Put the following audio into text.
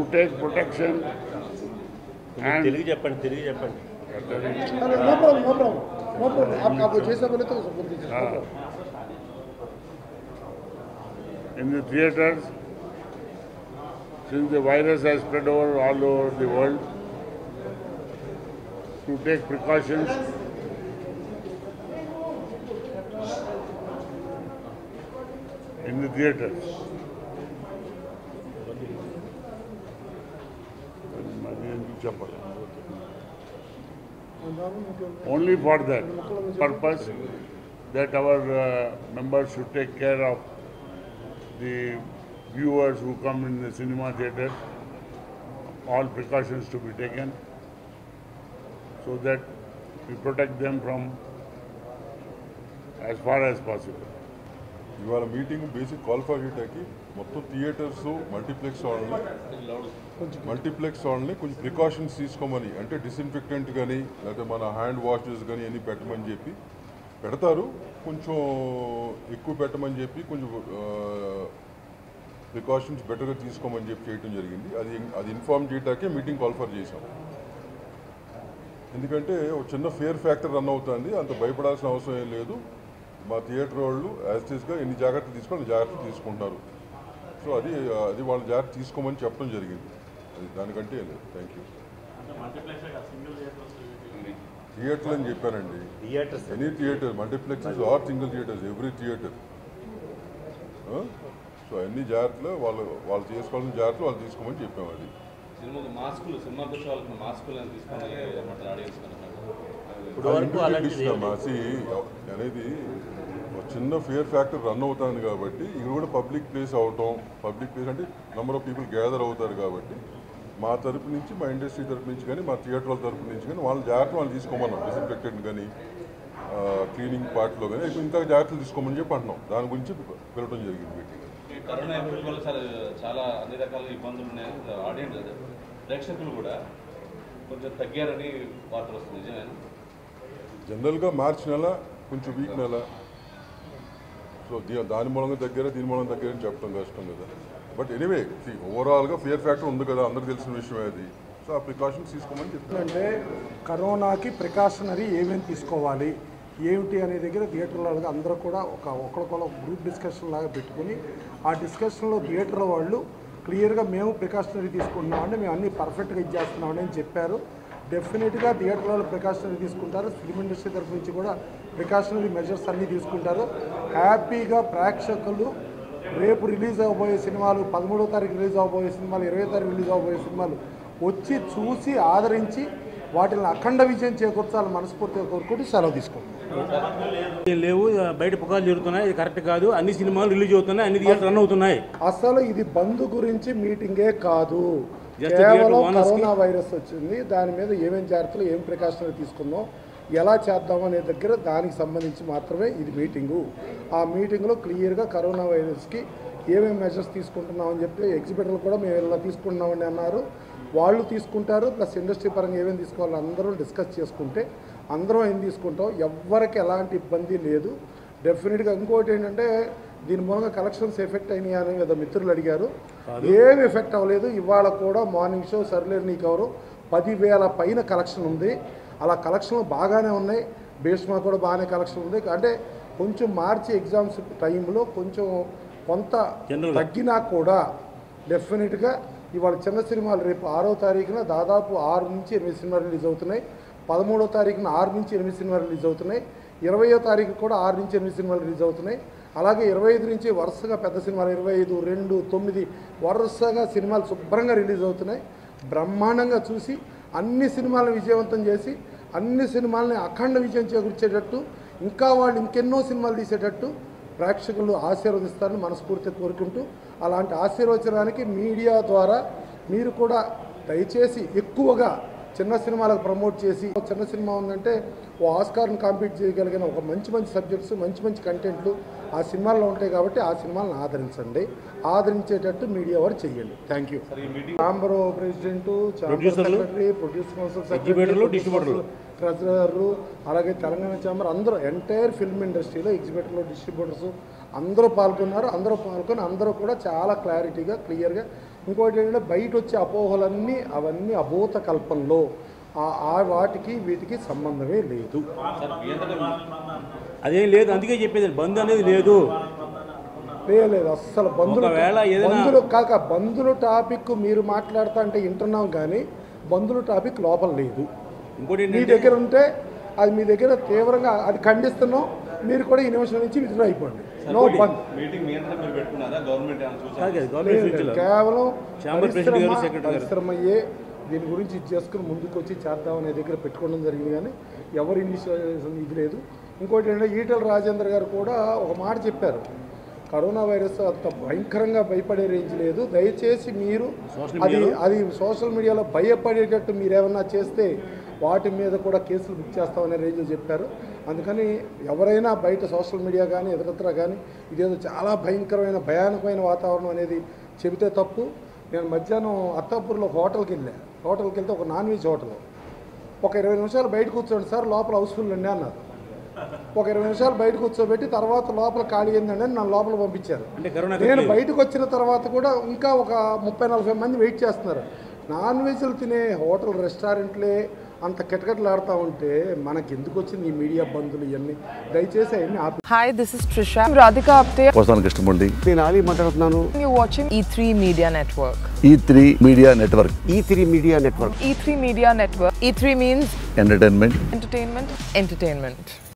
take protection and తిరిగి చెప్పండి తిరిగి చెప్పండి अरे no problem no problem no problem आप आप जैसा बोले तो बोल दीजिए हाँ. in the theaters, since the virus has spread over all over the world, to take precautions. In the theaters. మరి ఎందుకు చెప్పాలి? Only for that purpose that our uh, members should take care of the viewers who come in the cinema theater, all precautions to be taken so that we protect them from as far as possible. ఇవాళ meeting basic qualify చేయడానికి మొత్తం theatres multiplex వాళ్ళని multiplex వాళ్ళని కొంచెం precautions తీసుకోమని అంటే disinfectant కానీ లేకపోతే మన హ్యాండ్ వాషెస్ కానీ అన్ని పెట్టమని చెప్పి పెడతారు కొంచెం ఎక్కువ పెట్టమని చెప్పి కొంచెం ప్రికాషన్స్ బెటర్గా తీసుకోమని చెప్పి చేయడం జరిగింది అది అది ఇన్ఫార్మ్ చేయడానికే మీటింగ్ కాల్ఫర్ చేశాం ఎందుకంటే ఒక చిన్న ఫేర్ ఫ్యాక్టర్ రన్ అవుతుంది అంత భయపడాల్సిన అవసరం ఏం లేదు మా థియేటర్ వాళ్ళు యాజ్టీస్గా ఎన్ని జాగ్రత్తలు తీసుకోవాలి అన్ని జాగ్రత్తలు తీసుకుంటారు సో అది అది వాళ్ళ జాగ్రత్త తీసుకోమని చెప్పడం జరిగింది అది దానికంటే ఏం లేదు థ్యాంక్ యూ థియేటర్లు అని చెప్పానండి theatres any theatre multiplexes or single theatres every theatre so అన్ని జాగ్రత్తలు వాళ్ళు వాళ్ళు చేసుకోవాల్సిన జాగ్రత్తలు వాళ్ళు తీసుకోమని చెప్పాము అది సినిమాకు మాస్కులు సినిమా వచ్చే వాళ్ళకి మాస్కులు అని తీసుకొని ఏమంటారు ఆడియన్స్ కనుక ఇప్పుడు వరకు అలాంటిది ఏం లేదు. మాసి అనేది ఒక చిన్న ఫియర్ ఫ్యాక్టర్ రన్ అవుతుంది కాబట్టి ఇది కూడా పబ్లిక్ ప్లేస్ అవటం పబ్లిక్ ప్లేస్ అంటే నెంబర్ ఆఫ్ పీపుల్ గ్యాదర్ అవుతారు కాబట్టి మా తరపు నుంచి మా ఇండస్ట్రీ తరపు నుంచి కానీ మా థియేటర్ వాళ్ళ తరపు నుంచి కానీ వాళ్ళ జాగ్రత్త వాళ్ళు తీసుకోమన్నాం డిస్ఇన్ఫెక్టెంట్ కానీ క్లీనింగ్ పార్ట్లో కానీ ఇంకా జాగ్రత్తలు తీసుకోమని చెప్పి అంటున్నాం దాని గురించి పిలవడం జరిగింది మీటింగ్ ఈ కరోనా ఎఫెక్ట్ వల్ల చాలా చాలా అన్ని రకాల ఇబ్బందులు ఉన్నాయి ఆడియన్స్ అదే ప్రేక్షకులు కూడా కొంచెం తగ్గారని వార్తలు వస్తుంది నిజమేనా జనరల్గా మార్చి నెల కొంచెం వీక్ నెల సో దీ- దాని మూలంగా దగ్గర దీని మూలంగా దగ్గర అని చెప్పడం కష్టం కదా బట్ ఎనీవే ఓవరాల్గా ఫియర్ ఫ్యాక్టర్ ఉంది కదా అందరికి తెలిసిన విషయమే అది సో ఆ ప్రికాషన్స్ తీసుకోమని చెప్తాను అంటే కరోనాకి ప్రికాషనరీ ఏమేమి తీసుకోవాలి ఏమిటి అనే దగ్గర థియేటర్లో వాళ్ళకి అందరూ కూడా ఒక ఒకరికొకరు గ్రూప్ డిస్కషన్ లాగా పెట్టుకుని ఆ డిస్కషన్లో థియేటర్ వాళ్ళు క్లియర్గా మేము ప్రికాషనరీ తీసుకుంటున్నామంటే మేము అన్ని పర్ఫెక్ట్గా ఇచ్చేస్తున్నామని అని చెప్పారు డెఫినెట్గా థియేటర్ వాళ్ళు ప్రికాషనరీ తీసుకుంటారు ఫిల్మ్ ఇండస్ట్రీ తరఫు నుంచి కూడా ప్రికాషనరీ మెజర్స్ అన్నీ తీసుకుంటారు హ్యాపీగా ప్రేక్షకులు రేపు రిలీజ్ అవబోయే సినిమాలు పదమూడో తారీఖు రిలీజ్ అవబోయే సినిమాలు ఇరవై తారీఖు రిలీజ్ అవబోయే సినిమాలు వచ్చి చూసి ఆదరించి వాటిని అఖండ విజయం చేకూర్చాలని మనస్ఫూర్తిగా కోరుకుంటూ సెలవు తీసుకుంటాం ఏం లేవు బయట పుకార్లు జరుగుతున్నాయి ఇది కరెక్ట్ కాదు అన్ని సినిమాలు రిలీజ్ అవుతున్నాయి అన్ని థియేటర్ రన్ అవుతున్నాయి అసలు ఇది బంద్ గురించి మీటింగే కాదు Just కేవలం theatre owners కి- కరోనా వైరస్ వచ్చింది దాని మీద ఏమేం జాగ్రత్తలు ఏం ప్రికాషనరీ తీసుకుందాం ఎలా చేద్దాం అనే దగ్గర దానికి సంబంధించి మాత్రమే ఇది మీటింగు ఆ మీటింగ్లో క్లియర్గా కరోనా వైరస్కి ఏమేమి మెజర్స్ తీసుకుంటున్నాం అని చెప్పి ఎగ్జిబిటర్లు కూడా మేము ఇలా తీసుకుంటున్నామని అన్నారు వాళ్ళు తీసుకుంటారు ప్లస్ ఇండస్ట్రీ పరంగా ఏమేమి తీసుకోవాలో అందరూ డిస్కస్ చేసుకుంటే అందరం ఏం తీసుకుంటాం ఎవ్వరికి ఎలాంటి ఇబ్బంది లేదు డెఫినెట్గా ఇంకోటి ఏంటంటే దీని మూలంగా కలెక్షన్స్ ఎఫెక్ట్ అయినాయి అని కదా మిత్రులు అడిగారు ఏం ఎఫెక్ట్ అవ్వలేదు ఇవాళ కూడా మార్నింగ్ షో సర్లేరు నీకు ఎవరు పదివేల పైన కలెక్షన్ ఉంది అలా కలెక్షన్లు బాగానే ఉన్నాయి భీష్మా కూడా బాగానే కలెక్షన్ ఉంది అంటే కొంచెం మార్చి ఎగ్జామ్స్ టైంలో కొంచెం కొంత General గా. తగ్గినా కూడా డెఫినెట్గా ఇవాళ చిన్న సినిమాలు రేపు ఆరో తారీఖున దాదాపు ఆరు నుంచి ఎనిమిది సినిమాలు రిలీజ్ అవుతున్నాయి పదమూడో తారీఖున ఆరు నుంచి ఎనిమిది సినిమాలు రిలీజ్ అవుతున్నాయి ఇరవయో తారీఖు కూడా ఆరు నుంచి ఎనిమిది సినిమాలు రిలీజ్ అవుతున్నాయి అలాగే ఇరవై ఐదు నుంచి వరుసగా పెద్ద సినిమాలు ఇరవై ఐదు రెండు తొమ్మిది వరుసగా సినిమాలు శుభ్రంగా రిలీజ్ అవుతున్నాయి బ్రహ్మాండంగా చూసి అన్ని సినిమాలను విజయవంతం చేసి అన్ని సినిమాలని అఖండ విజయం చేకూర్చేటట్టు ఇంకా వాళ్ళు ఇంకెన్నో సినిమాలు తీసేటట్టు ప్రేక్షకులు ఆశీర్వదిస్తారని మనస్ఫూర్తిగా కోరుకుంటూ అలాంటి ఆశీర్వచనానికి మీడియా ద్వారా మీరు కూడా దయచేసి ఎక్కువగా చిన్న సినిమాలకు ప్రమోట్ చేసి ఒక చిన్న సినిమా ఉందంటే ఓ ఆస్కార్ని కాంపీట్ చేయగలిగిన ఒక మంచి మంచి సబ్జెక్ట్స్ మంచి మంచి కంటెంట్లు ఆ సినిమాల్లో ఉంటాయి కాబట్టి ఆ సినిమాలను ఆదరించండి ఆదరించేటట్టు మీడియా వారు చెయ్యండి thank you chamber president chamber Producerలు, సెక్రటరీ ప్రొడ్యూస్ కౌన్సిల్ ఎగ్జిబిటర్లు, డిస్ట్రిబ్యూటర్లు. ట్రెజరరు అలాగే తెలంగాణ ఛాంబర్ అందరూ ఎంటైర్ ఫిల్మ్ ఇండస్ట్రీలో ఎగ్జిబిటర్లు డిస్ట్రిబ్యూటర్స్ అందరూ పాల్గొన్నారు అందరూ పాల్గొని అందరూ కూడా చాలా క్లారిటీగా క్లియర్గా ఇంకోటి ఏంటంటే బయట వచ్చే అపోహలన్నీ అవన్నీ అభూత కల్పనలో ఆ- ఆ వాటికి వీటికి సంబంధమే లేదు సార్ మీ అంతటా అదేం లేదు అందుకే చెప్పేది బంద్ అనేది లేదు లేదు అస్సలు బంధులు ఒకవేళ ఏదైనా- బంధులు కాక బంధులు టాపిక్ మీరు మాట్లాడుతా అంటే వింటున్నాం కానీ బంధులు టాపిక్ లోపల లేదు ఇంకోటి మీ ఏంటంటే దగ్గర ఉంటే అది మీ దగ్గర తీవ్రంగా అది ఖండిస్తున్నాం మీరు కూడా ఈ నిమిషం నుంచి విత్డ్రా అయిపోండి నో బంద్ మీటింగ్ మీ అంతటా మీరు పెట్టుకున్నారా గవర్నమెంట్ ఏమైనా కాదు చూసారా కదా, గవర్నమెంట్ లేదు, సూచనలు. కేవలం ఛాంబర్ ప్రెసిడెంట్ గారు, పరిశ్రమ- సెక్రటరీ గారు. పరిశ్రమయ్యే దీని గురించి ఇది చేసుకుని ముందుకు వచ్చి చేద్దామనే దగ్గర పెట్టుకోవడం జరిగింది కానీ ఎవరి ఇనిషియేషన్ ఇది లేదు ఇంకోటి ఏంటంటే ఈటల రాజేందర్ గారు కూడా ఒక మాట చెప్పారు కరోనా వైరస్ అంత భయంకరంగా భయపడే రేంజ్ లేదు దయచేసి మీరు సోషల్ అది మీడియాలో? అది సోషల్ మీడియాలో భయపడేటట్టు మీరు ఏమన్నా చేస్తే వాటి మీద కూడా కేసులు బుక్ చేస్తామనే రేంజ్లో చెప్పారు అందుకని ఎవరైనా బయట సోషల్ మీడియా కానీ ఇతరత్ర కానీ ఇదేదో చాలా భయంకరమైన భయానకమైన వాతావరణం అనేది చెబితే తప్పు నేను మధ్యాహ్నం అత్తాపూర్లో ఒక హోటల్కి వెళ్ళా హోటల్కి వెళ్తే ఒక నాన్ వెజ్ హోటల్ ఒక ఇరవై నిమిషాలు బయట కూర్చోండి సార్ లోపల హౌస్ఫుల్ అండి అన్నారు ఒక ఇరవై నిమిషాలు బయట కూర్చోబెట్టి తర్వాత లోపల ఖాళీ అయిందండి అని నన్ను లోపల పంపించారు అంటే కరోనా నేను ఎఫెక్ట్ బయటకు వచ్చిన తర్వాత కూడా ఇంకా ఒక ముప్పై నలభై మంది వెయిట్ చేస్తున్నారు నాన్ వెజ్లు తినే హోటల్ రెస్టారెంట్లే అంత కిటకిటలాడుతూ ఉంటే మనకి ఎందుకు వచ్చింది ఈ మీడియా బంధులు ఇవన్నీ దయచేసి అవన్నీ ఆపి Hi, this is Trisha. I'm Radhika Apte. వస్తాను కృష్ణమూర్తి నేను ఆలీ మాట్లాడుతున్నాను You're watching E3 Media Network. E three media network E three media network E3 Media Network. E3 means entertainment entertainment, entertainment.